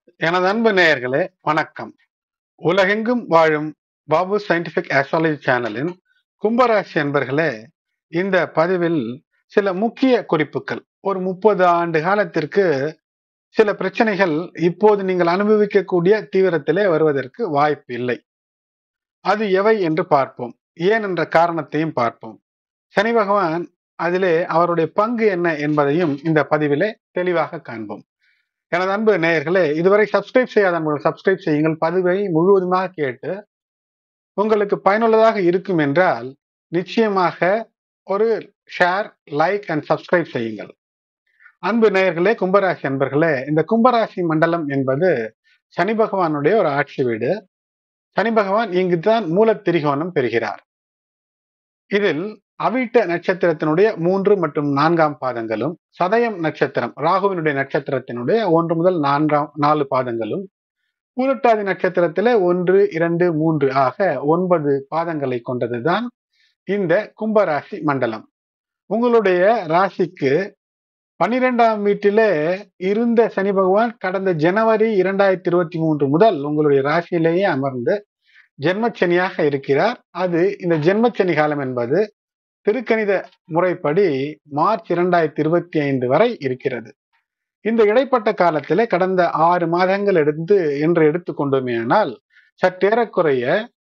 எனது அன்பு நேயர்களே வணக்கம் உலகெங்கும் வாழும் பாபு சயின்டிபிக் ஆஸ்ட்ராலஜி சேனலின் கும்பராசி என்பர்களே இந்த பதிவில் சில முக்கிய குறிப்புகள் ஒரு முப்பது ஆண்டு காலத்திற்கு சில பிரச்சனைகள் இப்போது நீங்கள் அனுபவிக்கக்கூடிய தீவிரத்திலே வருவதற்கு வாய்ப்பு இல்லை அது எவை என்று பார்ப்போம் ஏன் என்ற காரணத்தையும் பார்ப்போம் சனி பகவான் அதிலே அவருடைய பங்கு என்ன என்பதையும் இந்த பதிவிலே தெளிவாக காண்போம் எனது அன்பு நேயர்களே இதுவரை சப்ஸ்கிரைப் செய்யாத நண்பர்கள் சப்ஸ்கிரைப் செய்யுங்கள் பதிவை முழுவதுமாக கேட்டு உங்களுக்கு பயனுள்ளதாக இருக்கும் என்றால் நிச்சயமாக ஒரு ஷேர் லைக் அண்ட் சப்ஸ்கிரைப் செய்யுங்கள் அன்பு நேயர்களே கும்பராசி அன்பர்களே இந்த கும்பராசி மண்டலம் என்பது சனி பகவானுடைய ஒரு ஆட்சி வீடு சனி பகவான் இங்குதான் மூல திரிகோணம் பெறுகிறார் இதில் அவிட்ட நட்சத்திரத்தினுடைய மூன்று மற்றும் நான்காம் பாதங்களும் சதயம் நட்சத்திரம் ராகுவினுடைய நட்சத்திரத்தினுடைய ஒன்று முதல் நான்காம் நாலு பாதங்களும் பூரட்டாதி நட்சத்திரத்திலே ஒன்று இரண்டு மூன்று ஆக ஒன்பது பாதங்களை கொண்டதுதான் இந்த கும்பராசி மண்டலம் உங்களுடைய ராசிக்கு பன்னிரெண்டாம் வீட்டிலே இருந்த சனி பகவான் கடந்த ஜனவரி இரண்டாயிரத்தி இருபத்தி மூன்று முதல் உங்களுடைய ராசியிலேயே அமர்ந்து ஜென்மச்சனியாக இருக்கிறார் அது இந்த ஜென்மச்சனி காலம் என்பது திருக்கணித முறைப்படி மார்ச் இரண்டாயிரத்தி இருபத்தி ஐந்து வரை இருக்கிறது இந்த இடைப்பட்ட காலத்திலே கடந்த ஆறு மாதங்கள் எடுத்து என்று எடுத்துக்கொண்டோமேயானால் சற்றேறக்குறைய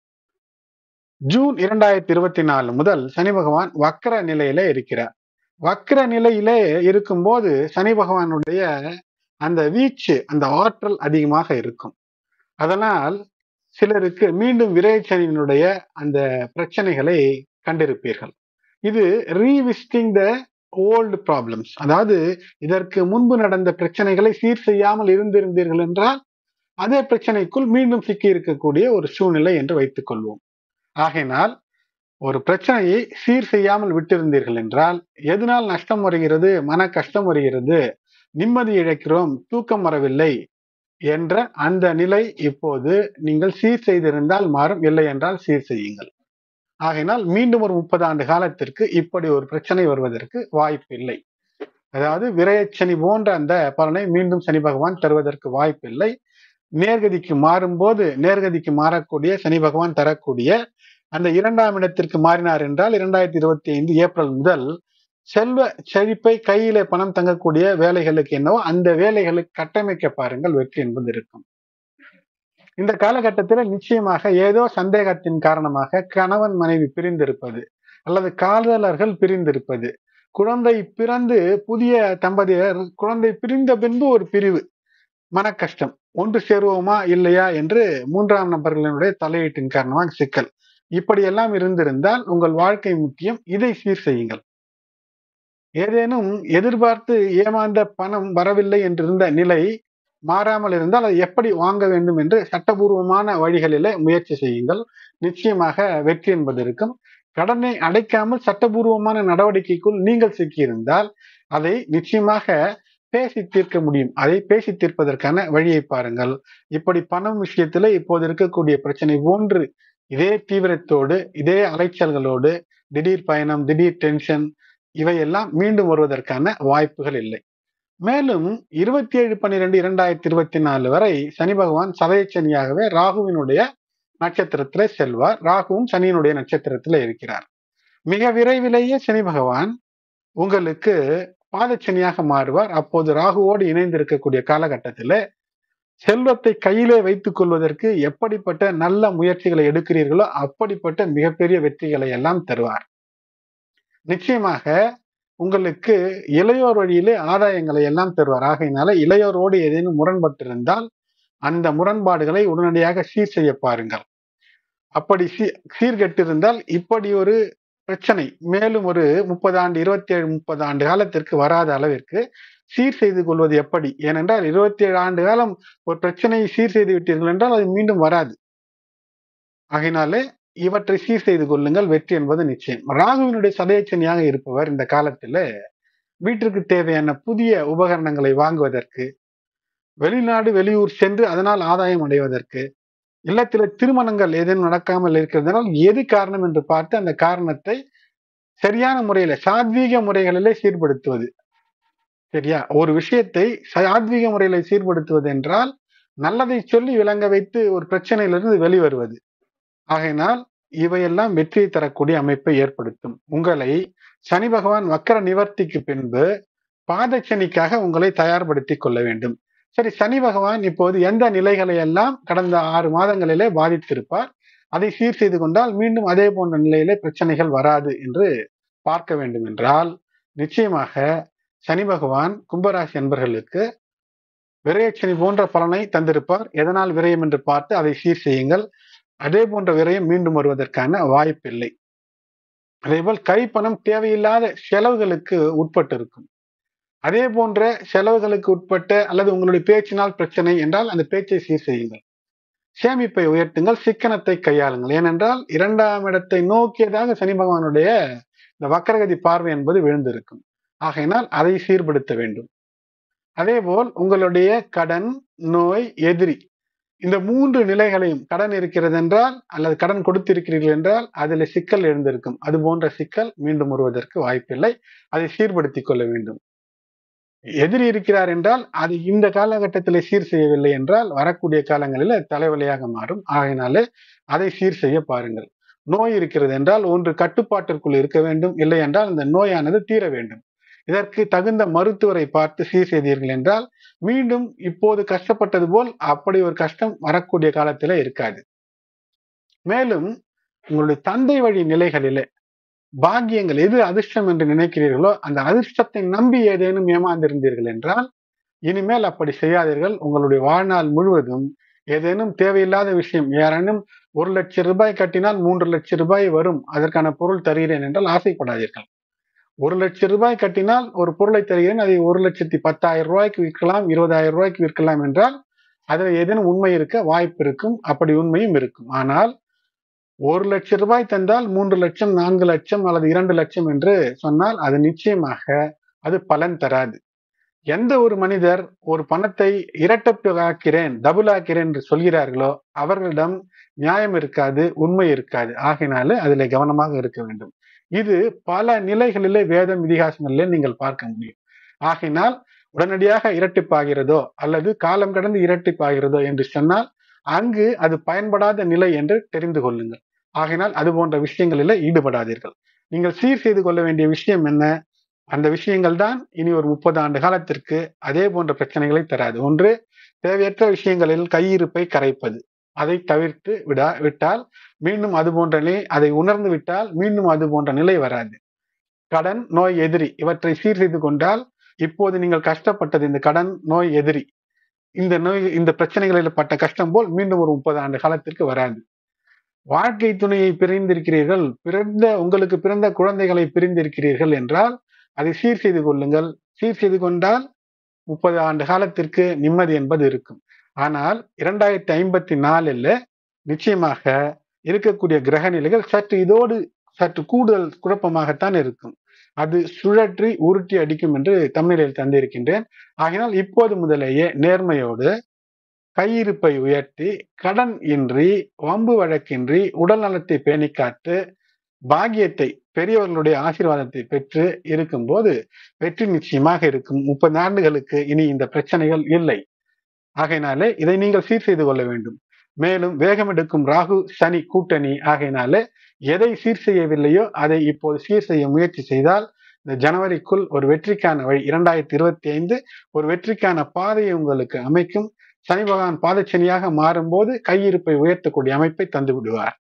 ஜூன் இரண்டாயிரத்தி இருபத்தி நாலு முதல் சனி பகவான் வக்கர நிலையில இருக்கிறார் வக்கர நிலையிலே இருக்கும்போது சனி பகவானுடைய அந்த வீச்சு அந்த ஆற்றல் அதிகமாக இருக்கும் அதனால் சிலருக்கு மீண்டும் விரைச்சனியினுடைய அந்த பிரச்சனைகளை கண்டிருப்பீர்கள் இது ரீவிசிட்டிங் த ஓல்டு ப்ராப்ளம்ஸ் அதாவது இதற்கு முன்பு நடந்த பிரச்சனைகளை சீர் செய்யாமல் இருந்திருந்தீர்கள் என்றால் அதே பிரச்சனைக்குள் மீண்டும் சிக்கி இருக்கக்கூடிய ஒரு சூழ்நிலை என்று வைத்துக் கொள்வோம் ஆகையினால் ஒரு பிரச்சனையை சீர் செய்யாமல் விட்டிருந்தீர்கள் என்றால் எதனால் நஷ்டம் வருகிறது மன கஷ்டம் வருகிறது நிம்மதி இழக்கிறோம் தூக்கம் வரவில்லை என்ற அந்த நிலை இப்போது நீங்கள் சீர் செய்திருந்தால் மாறும் இல்லை என்றால் சீர் செய்யுங்கள் ஆகையினால் மீண்டும் ஒரு முப்பது ஆண்டு காலத்திற்கு இப்படி ஒரு பிரச்சனை வருவதற்கு வாய்ப்பு இல்லை அதாவது விரயச்சனி போன்ற அந்த பலனை மீண்டும் சனி பகவான் தருவதற்கு வாய்ப்பு இல்லை நேர்கதிக்கு மாறும்போது நேர்கதிக்கு மாறக்கூடிய சனி பகவான் தரக்கூடிய அந்த இரண்டாம் இடத்திற்கு மாறினார் என்றால் இரண்டாயிரத்தி இருபத்தி ஐந்து ஏப்ரல் முதல் செல்வ செழிப்பை கையிலே பணம் தங்கக்கூடிய வேலைகளுக்கு என்னவோ அந்த வேலைகளுக்கு கட்டமைக்க பாருங்கள் வெற்றி என்பது இருக்கும் இந்த காலகட்டத்தில் நிச்சயமாக ஏதோ சந்தேகத்தின் காரணமாக கணவன் மனைவி பிரிந்திருப்பது அல்லது காதலர்கள் பிரிந்திருப்பது குழந்தை பிறந்து புதிய தம்பதியர் குழந்தை பிரிந்த பின்பு ஒரு பிரிவு மன கஷ்டம் ஒன்று சேருவோமா இல்லையா என்று மூன்றாம் நபர்களினுடைய தலையீட்டின் காரணமாக சிக்கல் இப்படியெல்லாம் இருந்திருந்தால் உங்கள் வாழ்க்கை முக்கியம் இதை சீர் செய்யுங்கள் ஏதேனும் எதிர்பார்த்து ஏமாந்த பணம் வரவில்லை என்றிருந்த நிலை மாறாமல் இருந்தால் அதை எப்படி வாங்க வேண்டும் என்று சட்டபூர்வமான வழிகளிலே முயற்சி செய்யுங்கள் நிச்சயமாக வெற்றி என்பது இருக்கும் கடனை அடைக்காமல் சட்டபூர்வமான நடவடிக்கைக்குள் நீங்கள் சிக்கியிருந்தால் அதை நிச்சயமாக பேசி தீர்க்க முடியும் அதை பேசி தீர்ப்பதற்கான வழியை பாருங்கள் இப்படி பணம் விஷயத்துல இப்போது இருக்கக்கூடிய பிரச்சனை போன்று இதே தீவிரத்தோடு இதே அலைச்சல்களோடு திடீர் பயணம் திடீர் டென்ஷன் இவையெல்லாம் மீண்டும் வருவதற்கான வாய்ப்புகள் இல்லை மேலும் இருபத்தி ஏழு பன்னிரெண்டு இரண்டாயிரத்தி இருபத்தி நாலு வரை சனி பகவான் சதயச்சனியாகவே ராகுவினுடைய நட்சத்திரத்திலே செல்வார் ராகுவும் சனியினுடைய நட்சத்திரத்திலே இருக்கிறார் மிக விரைவிலேயே சனி பகவான் உங்களுக்கு பாதச்சனியாக மாறுவார் அப்போது ராகுவோடு இணைந்து இருக்கக்கூடிய காலகட்டத்திலே செல்வத்தை கையிலே வைத்துக் கொள்வதற்கு எப்படிப்பட்ட நல்ல முயற்சிகளை எடுக்கிறீர்களோ அப்படிப்பட்ட மிகப்பெரிய வெற்றிகளை எல்லாம் தருவார் நிச்சயமாக உங்களுக்கு இளையோர் வழியிலே ஆதாயங்களை எல்லாம் தருவார் ஆகையினால இளையோரோடு ஏதேனும் முரண்பட்டிருந்தால் அந்த முரண்பாடுகளை உடனடியாக சீர் செய்ய பாருங்கள் அப்படி சீ சீர்கெட்டிருந்தால் இப்படி ஒரு பிரச்சனை மேலும் ஒரு முப்பது ஆண்டு இருபத்தி ஏழு முப்பது ஆண்டு காலத்திற்கு வராத அளவிற்கு சீர் செய்து கொள்வது எப்படி ஏனென்றால் இருபத்தி ஏழு ஆண்டு காலம் ஒரு பிரச்சனையை சீர் செய்து விட்டீர்கள் என்றால் அது மீண்டும் வராது ஆகினாலே இவற்றை சீர் செய்து கொள்ளுங்கள் வெற்றி என்பது நிச்சயம் ராகுவினுடைய சதயச்சனியாக இருப்பவர் இந்த காலத்துல வீட்டிற்கு தேவையான புதிய உபகரணங்களை வாங்குவதற்கு வெளிநாடு வெளியூர் சென்று அதனால் ஆதாயம் அடைவதற்கு இல்லத்தில திருமணங்கள் ஏதேனும் நடக்காமல் இருக்கிறதுனால் எது காரணம் என்று பார்த்து அந்த காரணத்தை சரியான முறையில சாத்வீக முறைகளிலே சீர்படுத்துவது சரியா ஒரு விஷயத்தை சாத்வீக முறையில சீர்படுத்துவது என்றால் நல்லதை சொல்லி விளங்க வைத்து ஒரு பிரச்சனையிலிருந்து வெளிவருவது ஆகையினால் இவையெல்லாம் வெற்றியை தரக்கூடிய அமைப்பை ஏற்படுத்தும் உங்களை சனி பகவான் வக்கர நிவர்த்திக்கு பின்பு பாதச்சனிக்காக உங்களை தயார்படுத்திக் கொள்ள வேண்டும் சரி சனி பகவான் இப்போது எந்த நிலைகளை எல்லாம் கடந்த ஆறு மாதங்களிலே பாதித்திருப்பார் அதை சீர் செய்து கொண்டால் மீண்டும் அதே போன்ற நிலையிலே பிரச்சனைகள் வராது என்று பார்க்க வேண்டும் என்றால் நிச்சயமாக சனி பகவான் கும்பராசி என்பர்களுக்கு விரயச்சனி போன்ற பலனை தந்திருப்பார் எதனால் விரயம் என்று பார்த்து அதை சீர் செய்யுங்கள் அதே போன்ற விரயம் மீண்டும் வருவதற்கான வாய்ப்பில்லை அதேபோல் கைப்பணம் தேவையில்லாத செலவுகளுக்கு உட்பட்டு இருக்கும் அதே போன்ற செலவுகளுக்கு உட்பட்ட அல்லது உங்களுடைய பேச்சினால் பிரச்சனை என்றால் அந்த பேச்சை சீர் செய்யுங்கள் சேமிப்பை உயர்த்துங்கள் சிக்கனத்தை கையாளுங்கள் ஏனென்றால் இரண்டாம் இடத்தை நோக்கியதாக சனி பகவானுடைய இந்த வக்கரகதி பார்வை என்பது விழுந்திருக்கும் ஆகையினால் அதை சீர்படுத்த வேண்டும் அதேபோல் உங்களுடைய கடன் நோய் எதிரி இந்த மூன்று நிலைகளையும் கடன் இருக்கிறது என்றால் அல்லது கடன் கொடுத்திருக்கிறீர்கள் என்றால் அதில் சிக்கல் எழுந்திருக்கும் அது போன்ற சிக்கல் மீண்டும் வருவதற்கு வாய்ப்பில்லை அதை சீர்படுத்திக் கொள்ள வேண்டும் எதிரி இருக்கிறார் என்றால் அது இந்த காலகட்டத்தில் சீர் செய்யவில்லை என்றால் வரக்கூடிய காலங்களில் தலைவலியாக மாறும் ஆகையினாலே அதை சீர் செய்ய பாருங்கள் நோய் இருக்கிறது என்றால் ஒன்று கட்டுப்பாட்டிற்குள் இருக்க வேண்டும் இல்லை என்றால் இந்த நோயானது தீர வேண்டும் இதற்கு தகுந்த மருத்துவரை பார்த்து சீர் செய்தீர்கள் என்றால் மீண்டும் இப்போது கஷ்டப்பட்டது போல் அப்படி ஒரு கஷ்டம் வரக்கூடிய காலத்தில இருக்காது மேலும் உங்களுடைய தந்தை வழி நிலைகளிலே பாக்கியங்கள் எது அதிர்ஷ்டம் என்று நினைக்கிறீர்களோ அந்த அதிர்ஷ்டத்தை நம்பி ஏதேனும் ஏமாந்திருந்தீர்கள் என்றால் இனிமேல் அப்படி செய்யாதீர்கள் உங்களுடைய வாழ்நாள் முழுவதும் ஏதேனும் தேவையில்லாத விஷயம் யாரேனும் ஒரு லட்சம் ரூபாய் கட்டினால் மூன்று லட்சம் ரூபாய் வரும் அதற்கான பொருள் தருகிறேன் என்றால் ஆசைப்படாதீர்கள் ஒரு லட்சம் ரூபாய் கட்டினால் ஒரு பொருளை தருகிறேன் அதை ஒரு லட்சத்தி பத்தாயிரம் ரூபாய்க்கு விற்கலாம் இருபதாயிரம் ரூபாய்க்கு விற்கலாம் என்றால் அதில் ஏதேனும் உண்மை இருக்க வாய்ப்பு இருக்கும் அப்படி உண்மையும் இருக்கும் ஆனால் ஒரு லட்சம் ரூபாய் தந்தால் மூன்று லட்சம் நான்கு லட்சம் அல்லது இரண்டு லட்சம் என்று சொன்னால் அது நிச்சயமாக அது பலன் தராது எந்த ஒரு மனிதர் ஒரு பணத்தை இரட்டப்பு ஆக்கிறேன் டபுள் ஆக்கிறேன் என்று சொல்கிறார்களோ அவர்களிடம் நியாயம் இருக்காது உண்மை இருக்காது ஆகினாலே அதில் கவனமாக இருக்க வேண்டும் இது பல நிலைகளிலே வேதம் இதிகாசங்களிலே நீங்கள் பார்க்க முடியும் ஆகினால் உடனடியாக இரட்டிப்பாகிறதோ அல்லது காலம் கடந்து இரட்டிப்பாகிறதோ என்று சொன்னால் அங்கு அது பயன்படாத நிலை என்று தெரிந்து கொள்ளுங்கள் ஆகினால் அது போன்ற விஷயங்களில் ஈடுபடாதீர்கள் நீங்கள் சீர் செய்து கொள்ள வேண்டிய விஷயம் என்ன அந்த விஷயங்கள் தான் இனி ஒரு முப்பது ஆண்டு காலத்திற்கு அதே போன்ற பிரச்சனைகளை தராது ஒன்று தேவையற்ற விஷயங்களில் கையிருப்பை கரைப்பது அதை தவிர்த்து விடா விட்டால் மீண்டும் அது போன்ற நிலை அதை உணர்ந்து விட்டால் மீண்டும் அது போன்ற நிலை வராது கடன் நோய் எதிரி இவற்றை சீர் செய்து கொண்டால் இப்போது நீங்கள் கஷ்டப்பட்டது இந்த கடன் நோய் எதிரி இந்த நோய் இந்த பிரச்சனைகளில் பட்ட கஷ்டம் போல் மீண்டும் ஒரு முப்பது ஆண்டு காலத்திற்கு வராது வாழ்க்கை துணையை பிரிந்திருக்கிறீர்கள் பிறந்த உங்களுக்கு பிறந்த குழந்தைகளை பிரிந்திருக்கிறீர்கள் என்றால் அதை சீர் செய்து கொள்ளுங்கள் சீர் செய்து கொண்டால் முப்பது ஆண்டு காலத்திற்கு நிம்மதி என்பது இருக்கும் ஆனால் இரண்டாயிரத்தி ஐம்பத்தி நாலில் நிச்சயமாக இருக்கக்கூடிய கிரக நிலைகள் சற்று இதோடு சற்று கூடுதல் குழப்பமாகத்தான் இருக்கும் அது சுழற்றி உருட்டி அடிக்கும் என்று தமிழில் தந்திருக்கின்றேன் ஆகினால் இப்போது முதலேயே நேர்மையோடு கையிருப்பை உயர்த்தி கடன் இன்றி வம்பு வழக்கின்றி உடல் நலத்தை பேணி காத்து பாக்கியத்தை பெரியவர்களுடைய ஆசீர்வாதத்தை பெற்று இருக்கும்போது வெற்றி நிச்சயமாக இருக்கும் முப்பது ஆண்டுகளுக்கு இனி இந்த பிரச்சனைகள் இல்லை ஆகையினாலே இதை நீங்கள் சீர் செய்து கொள்ள வேண்டும் மேலும் வேகம் எடுக்கும் ராகு சனி கூட்டணி ஆகையினாலே எதை சீர் செய்யவில்லையோ அதை இப்போது சீர் செய்ய முயற்சி செய்தால் இந்த ஜனவரிக்குள் ஒரு வெற்றிக்கான வழி இரண்டாயிரத்தி இருபத்தி ஐந்து ஒரு வெற்றிக்கான பாதையை உங்களுக்கு அமைக்கும் சனி பகவான் பாதச்சனியாக மாறும்போது கையிருப்பை உயர்த்தக்கூடிய அமைப்பை தந்து விடுவார்